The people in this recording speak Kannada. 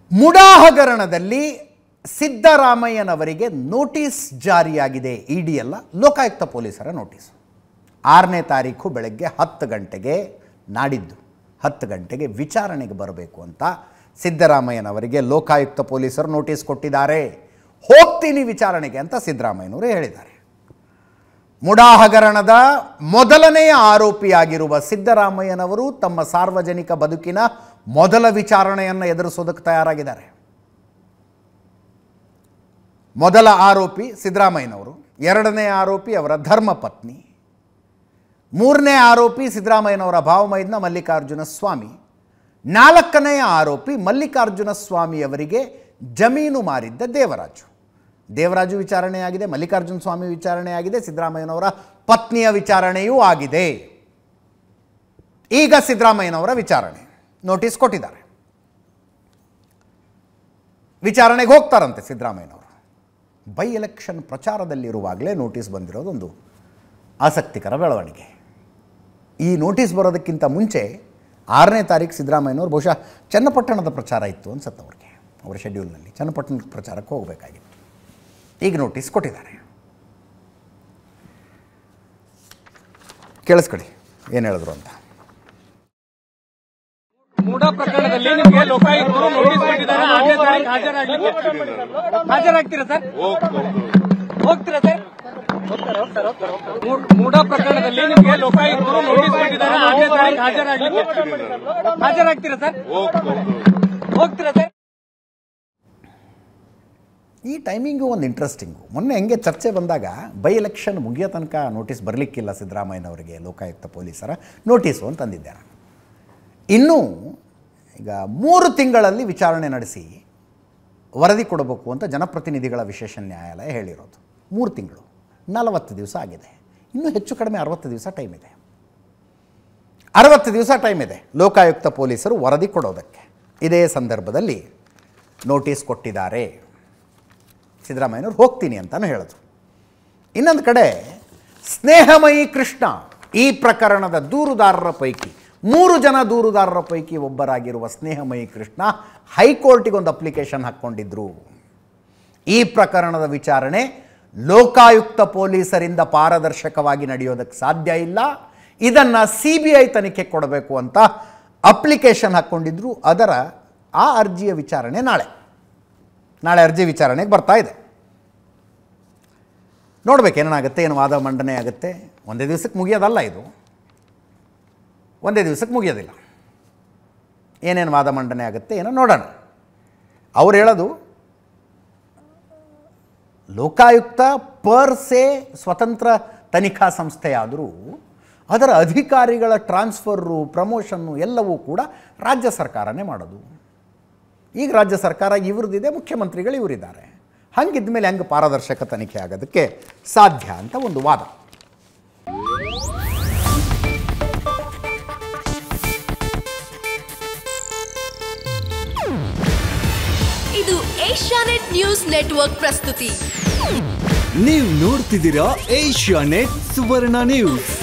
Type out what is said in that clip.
ಮುಡಾ ಹಗರಣದಲ್ಲಿ ಸಿದ್ದರಾಮಯ್ಯನವರಿಗೆ ನೋಟಿಸ್ ಜಾರಿಯಾಗಿದೆ ಇಡಿ ಅಲ್ಲ ಲೋಕಾಯುಕ್ತ ಪೊಲೀಸರ ನೋಟಿಸ್ ಆರನೇ ತಾರೀಕು ಬೆಳಗ್ಗೆ ಹತ್ತು ಗಂಟೆಗೆ ನಾಡಿದ್ದು ಹತ್ತು ಗಂಟೆಗೆ ವಿಚಾರಣೆಗೆ ಬರಬೇಕು ಅಂತ ಸಿದ್ದರಾಮಯ್ಯನವರಿಗೆ ಲೋಕಾಯುಕ್ತ ಪೊಲೀಸರು ನೋಟಿಸ್ ಕೊಟ್ಟಿದ್ದಾರೆ ಹೋಗ್ತೀನಿ ವಿಚಾರಣೆಗೆ ಅಂತ ಸಿದ್ದರಾಮಯ್ಯನವರು ಹೇಳಿದ್ದಾರೆ ಮುಡಾ ಹಗರಣದ ಮೊದಲನೆಯ ಆರೋಪಿಯಾಗಿರುವ ಸಿದ್ದರಾಮಯ್ಯನವರು ತಮ್ಮ ಸಾರ್ವಜನಿಕ ಬದುಕಿನ ಮೊದಲ ವಿಚಾರಣೆಯನ್ನು ಎದುರಿಸೋದಕ್ಕೆ ತಯಾರಾಗಿದ್ದಾರೆ ಮೊದಲ ಆರೋಪಿ ಸಿದ್ದರಾಮಯ್ಯನವರು ಎರಡನೇ ಆರೋಪಿ ಅವರ ಧರ್ಮಪತ್ನಿ ಮೂರನೇ ಆರೋಪಿ ಸಿದ್ದರಾಮಯ್ಯನವರ ಭಾವಮೈದ್ನ ಮಲ್ಲಿಕಾರ್ಜುನ ಸ್ವಾಮಿ ನಾಲ್ಕನೆಯ ಆರೋಪಿ ಮಲ್ಲಿಕಾರ್ಜುನ ಸ್ವಾಮಿಯವರಿಗೆ ಜಮೀನು ಮಾರಿದ್ದ ದೇವರಾಜು ದೇವರಾಜು ವಿಚಾರಣೆಯಾಗಿದೆ ಮಲ್ಲಿಕಾರ್ಜುನ ಸ್ವಾಮಿ ವಿಚಾರಣೆಯಾಗಿದೆ ಸಿದ್ದರಾಮಯ್ಯನವರ ಪತ್ನಿಯ ವಿಚಾರಣೆಯೂ ಆಗಿದೆ ಈಗ ಸಿದ್ದರಾಮಯ್ಯನವರ ವಿಚಾರಣೆ ನೋಟಿಸ್ ಕೊಟ್ಟಿದ್ದಾರೆ ವಿಚಾರಣೆಗೆ ಹೋಗ್ತಾರಂತೆ ಸಿದ್ದರಾಮಯ್ಯನವರು ಬೈ ಎಲೆಕ್ಷನ್ ಪ್ರಚಾರದಲ್ಲಿರುವಾಗಲೇ ನೋಟಿಸ್ ಬಂದಿರೋದೊಂದು ಆಸಕ್ತಿಕರ ಬೆಳವಣಿಗೆ ಈ ನೋಟಿಸ್ ಬರೋದಕ್ಕಿಂತ ಮುಂಚೆ ಆರನೇ ತಾರೀಕು ಸಿದ್ದರಾಮಯ್ಯನವರು ಬಹುಶಃ ಚನ್ನಪಟ್ಟಣದ ಪ್ರಚಾರ ಇತ್ತು ಅನ್ಸುತ್ತೆ ಅವ್ರಿಗೆ ಅವರ ಶೆಡ್ಯೂಲ್ನಲ್ಲಿ ಚನ್ನಪಟ್ಟಣದ ಪ್ರಚಾರಕ್ಕೆ ಹೋಗಬೇಕಾಗಿತ್ತು ಈಗ ನೋಟಿಸ್ ಕೊಟ್ಟಿದ್ದಾರೆ ಕೇಳಿಸ್ಕೊಳ್ಳಿ ಏನು ಹೇಳಿದ್ರು ಅಂತ ಮೂಡ ಪ್ರಕರಣದಲ್ಲಿ ನಿಮಗೆ ಲೋಕಾಯುಕ್ತರು ನೋಟಿಸ್ ಕೊಟ್ಟಿದ್ದಾರೆ ಆರನೇ ತಾರೀಕು ಹಾಜರಾಗ್ಲಿಕ್ಕೆ ಹಾಜರಾಗ್ತೀರಾ ಸರ್ ಹೋಗ್ತೀರಾ ಸರ್ ಮೂಡ್- ಮೂಡ ಪ್ರಕರಣದಲ್ಲಿ ನಿಮಗೆ ಲೋಕಾಯುಕ್ತರು ನೋಟಿಸ್ ಕೊಟ್ಟಿದ್ದಾರೆ ಆರನೇ ತಾರೀಕು ಹಾಜರಾಗ್ಲಿಕ್ಕೆ ಹಾಜರಾಗ್ತೀರಾ ಸರ್ ಹೋಗ್ತೀರಾ ಸರ್ ಈ ಟೈಮಿಂಗು ಒಂದು ಇಂಟ್ರೆಸ್ಟಿಂಗು ಮೊನ್ನೆ ಹೆಂಗೆ ಚರ್ಚೆ ಬಂದಾಗ ಬೈ ಎಲೆಕ್ಷನ್ ಮುಗಿಯೋ ತನಕ ನೋಟಿಸ್ ಬರಲಿಕ್ಕಿಲ್ಲ ಸಿದ್ದರಾಮಯ್ಯನವರಿಗೆ ಲೋಕಾಯುಕ್ತ ಪೊಲೀಸರ ನೋಟಿಸು ಅಂತಂದಿದ್ದೆ ನಾನು ಇನ್ನೂ ಈಗ ಮೂರು ತಿಂಗಳಲ್ಲಿ ವಿಚಾರಣೆ ನಡೆಸಿ ವರದಿ ಕೊಡಬೇಕು ಅಂತ ಜನಪ್ರತಿನಿಧಿಗಳ ವಿಶೇಷ ನ್ಯಾಯಾಲಯ ಹೇಳಿರೋದು ಮೂರು ತಿಂಗಳು ನಲವತ್ತು ದಿವಸ ಆಗಿದೆ ಇನ್ನೂ ಹೆಚ್ಚು ಕಡಿಮೆ ಅರವತ್ತು ದಿವಸ ಟೈಮ್ ಇದೆ ಅರವತ್ತು ದಿವಸ ಟೈಮ್ ಇದೆ ಲೋಕಾಯುಕ್ತ ಪೊಲೀಸರು ವರದಿ ಕೊಡೋದಕ್ಕೆ ಇದೇ ಸಂದರ್ಭದಲ್ಲಿ ನೋಟಿಸ್ ಕೊಟ್ಟಿದ್ದಾರೆ ಸಿದ್ದರಾಮಯ್ಯನವ್ರು ಹೋಗ್ತೀನಿ ಅಂತಲೂ ಹೇಳಿದ್ರು ಇನ್ನೊಂದು ಕಡೆ ಸ್ನೇಹಮಯಿ ಕೃಷ್ಣ ಈ ಪ್ರಕರಣದ ದೂರುದಾರರ ಪೈಕಿ ಮೂರು ಜನ ದೂರುದಾರರ ಪೈಕಿ ಒಬ್ಬರಾಗಿರುವ ಸ್ನೇಹಮಯಿ ಕೃಷ್ಣ ಹೈಕೋರ್ಟಿಗೆ ಒಂದು ಅಪ್ಲಿಕೇಶನ್ ಹಾಕ್ಕೊಂಡಿದ್ರು ಈ ಪ್ರಕರಣದ ವಿಚಾರಣೆ ಲೋಕಾಯುಕ್ತ ಪೊಲೀಸರಿಂದ ಪಾರದರ್ಶಕವಾಗಿ ನಡೆಯೋದಕ್ಕೆ ಸಾಧ್ಯ ಇಲ್ಲ ಇದನ್ನು ಸಿ ಬಿ ಐ ತನಿಖೆ ಕೊಡಬೇಕು ಅಂತ ಅಪ್ಲಿಕೇಶನ್ ಹಾಕ್ಕೊಂಡಿದ್ರು ಅದರ ಆ ಅರ್ಜಿಯ ವಿಚಾರಣೆ ನಾಳೆ ನಾಳೆ ಅರ್ಜಿ ವಿಚಾರಣೆಗೆ ಬರ್ತಾ ಇದೆ ನೋಡ್ಬೇಕು ಏನಾಗುತ್ತೆ ಏನು ವಾದ ಮಂಡನೆ ಆಗುತ್ತೆ ಒಂದೇ ದಿವಸಕ್ಕೆ ಮುಗಿಯೋದಲ್ಲ ಇದು ಒಂದೇ ದಿವಸಕ್ಕೆ ಮುಗಿಯೋದಿಲ್ಲ ಏನೇನು ವಾದ ಮಂಡನೆ ಆಗುತ್ತೆ ಏನೋ ನೋಡೋಣ ಅವ್ರು ಹೇಳೋದು ಲೋಕಾಯುಕ್ತ ಪರ್ ಸೆ ಸ್ವತಂತ್ರ ತನಿಖಾ ಸಂಸ್ಥೆಯಾದರೂ ಅದರ ಅಧಿಕಾರಿಗಳ ಟ್ರಾನ್ಸ್ಫರು ಪ್ರಮೋಷನ್ನು ಎಲ್ಲವೂ ಕೂಡ ರಾಜ್ಯ ಸರ್ಕಾರನೇ ಮಾಡೋದು ಈಗ ರಾಜ್ಯ ಸರ್ಕಾರ ಇವ್ರದ್ದಿದೆ ಮುಖ್ಯಮಂತ್ರಿಗಳು ಇವರಿದ್ದಾರೆ ಹಂಗಿದ್ದ ಮೇಲೆ ಹೆಂಗೆ ಪಾರದರ್ಶಕ ತನಿಖೆ ಆಗೋದಕ್ಕೆ ಸಾಧ್ಯ ಅಂತ ಒಂದು ವಾದ ಇದು ಏಷ್ಯಾನೆಟ್ ನ್ಯೂಸ್ ನೆಟ್ವರ್ಕ್ ಪ್ರಸ್ತುತಿ ನೀವು ನೋಡ್ತಿದ್ದೀರಾ ಏಷ್ಯಾ ನೆಟ್ ಸುವರ್ಣ ನ್ಯೂಸ್